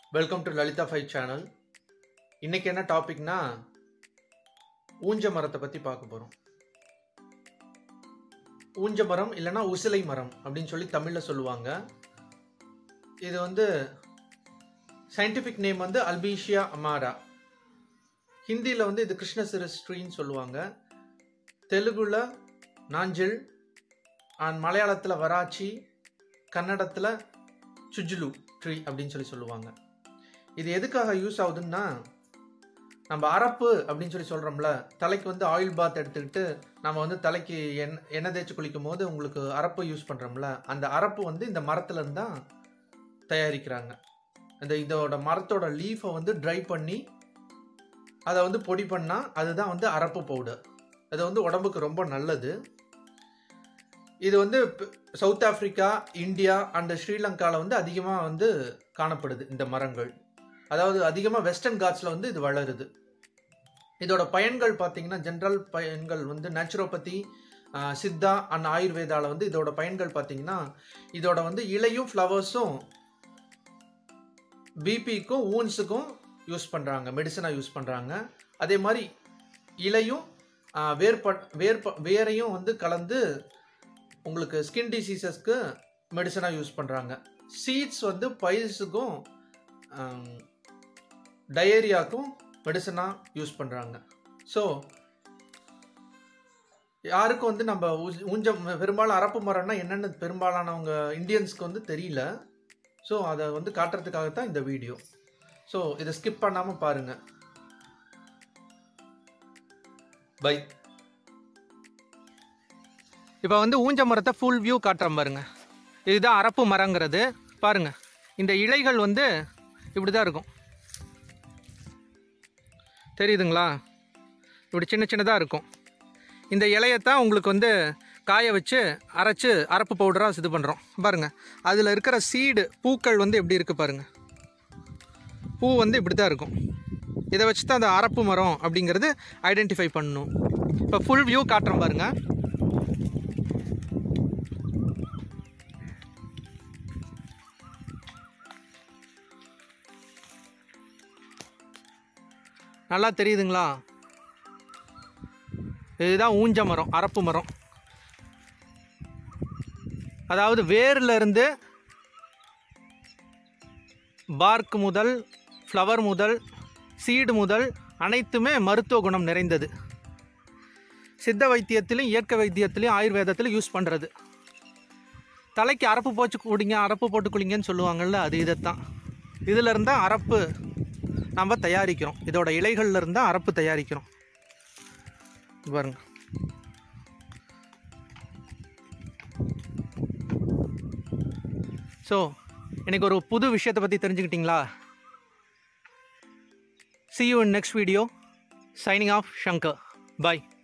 welcome to Lalitha five channel இன்னைக்கு என்ன டாபிக்னா ஊஞ்ச மரத்தை பற்றி பார்க்க போகிறோம் ஊஞ்ச மரம் இல்லைன்னா உசிலை மரம் அப்படின்னு சொல்லி தமிழில் சொல்லுவாங்க இது வந்து சயின்டிஃபிக் நேம் வந்து அல்பீஷியா அமாரா ஹிந்தியில் வந்து இது கிருஷ்ணசிரஸ்ட்ரின்னு சொல்லுவாங்க தெலுங்குல நாஞ்சில் அண்ட் மலையாளத்தில் வராச்சி கன்னடத்தில் சுஜுலு ட்ரீ அப்படின்னு சொல்லி சொல்லுவாங்க இது எதுக்காக யூஸ் ஆகுதுன்னா நம்ம அரப்பு அப்படின்னு சொல்லி சொல்கிறோம்ல தலைக்கு வந்து ஆயில் பாத் எடுத்துக்கிட்டு நம்ம வந்து தலைக்கு எண் எண்ணெய் தேய்ச்சி குளிக்கும் போது உங்களுக்கு அரப்பு யூஸ் பண்ணுறோம்ல அந்த அரப்பு வந்து இந்த மரத்துலேருந்து தான் தயாரிக்கிறாங்க இந்த இதோட மரத்தோட லீஃபை வந்து ட்ரை பண்ணி அதை வந்து பொடி பண்ணால் அதுதான் வந்து அரப்பு பவுடர் அது வந்து உடம்புக்கு ரொம்ப நல்லது இது வந்து ப- சவுத் ஆப்பிரிக்கா இந்தியா அண்ட் ஸ்ரீலங்காவில் வந்து அதிகமாக வந்து காணப்படுது இந்த மரங்கள் அதாவது அதிகமாக வெஸ்டர்ன் காட்ஸில் வந்து இது வளருது இதோட பயன்கள் பார்த்தீங்கன்னா ஜென்ரல் பயன்கள் வந்து நேச்சுரோபதி ஆஹ், சித்தா அண்ட் ஆயுர்வேதாவில் வந்து இதோட பயன்கள் பார்த்தீங்கன்னா இதோட வந்து இலையும் ஃப்ளவர்ஸும் பிபிக்கும் ஊன்ஸுக்கும் யூஸ் பண்ணுறாங்க மெடிசனாக யூஸ் பண்ணுறாங்க அதே மாதிரி இலையும் ஆஹ், வேர்ப வேர்ப வேரையும் வந்து கலந்து உங்களுக்கு ஸ்கின் டிசீசஸ்க்கு மெடிசனாக யூஸ் பண்ணுறாங்க சீட்ஸ் வந்து பைல்ஸுக்கும் டயேரியாக்கும் மெடிசனாக யூஸ் பண்ணுறாங்க ஸோ யாருக்கும் வந்து நம்ம ஊ- ஊஞ்சம் பெரும்பாலும் அரப்பு மரம்னா என்னென்னு பெரும்பாலானவங்க இந்தியன்ஸ்க்கு வந்து தெரியல ஸோ அதை வந்து காட்டுறதுக்காகத்தான் இந்த வீடியோ ஸோ இதை ஸ்கிப் பண்ணாமல் பாருங்கள் பை இப்போ வந்து ஊஞ்ச மரத்தை ஃபுல் வியூ காட்டுறேன் பாருங்க இதுதான் அரப்பு மரங்கிறது பாருங்க இந்த இலைகள் வந்து இப்படி தான் இருக்கும் தெரியுதுங்களா இப்படி சின்ன சின்னதாக இருக்கும் இந்த இலையத்தான் உங்களுக்கு வந்து காய வச்சு அரைச்சு அரப்பு பவுடராக இது பண்ணுறோம் பாருங்க அதில் இருக்கிற சீடு பூக்கள் வந்து எப்படி இருக்குது பாருங்க பூ வந்து இப்படி தான் இருக்கும் இதை வச்சு தான் அந்த அரப்பு மரம் அப்படிங்கிறது ஐடென்டிஃபை பண்ணணும் இப்போ ஃபுல் வியூ காட்டுறோம் பாருங்கள் நல்லா தெரியுதுங்களா இதுதான் ஊஞ்ச மரம் அரப்பு மரம் அதாவது வேர்ல இருந்து பார்க் முதல் ஃப்ளவர் முதல் சீடு முதல் அனைத்துமே மருத்துவ குணம் நிறைந்தது சித்த வைத்தியத்திலையும் இயற்கை வைத்தியத்திலையும் ஆயுர்வேதத்திலையும் யூஸ் பண்ணுறது தலைக்கு அரப்பு போச்சு குடிங்க அரப்பு போட்டு குளிங்கன்னு சொல்லுவாங்கள்ல அது இதைத்தான் இதில் இருந்தால் அரப்பு நம்ம தயாரிக்கிறோம் இதோட இலைகள்ல இருந்தால் அரப்பு தயாரிக்கிறோம் இது பாருங்க ஸோ எனக்கு ஒரு புது விஷயத்தை பற்றி தெரிஞ்சுக்கிட்டீங்களா see you in next video signing off shankar bye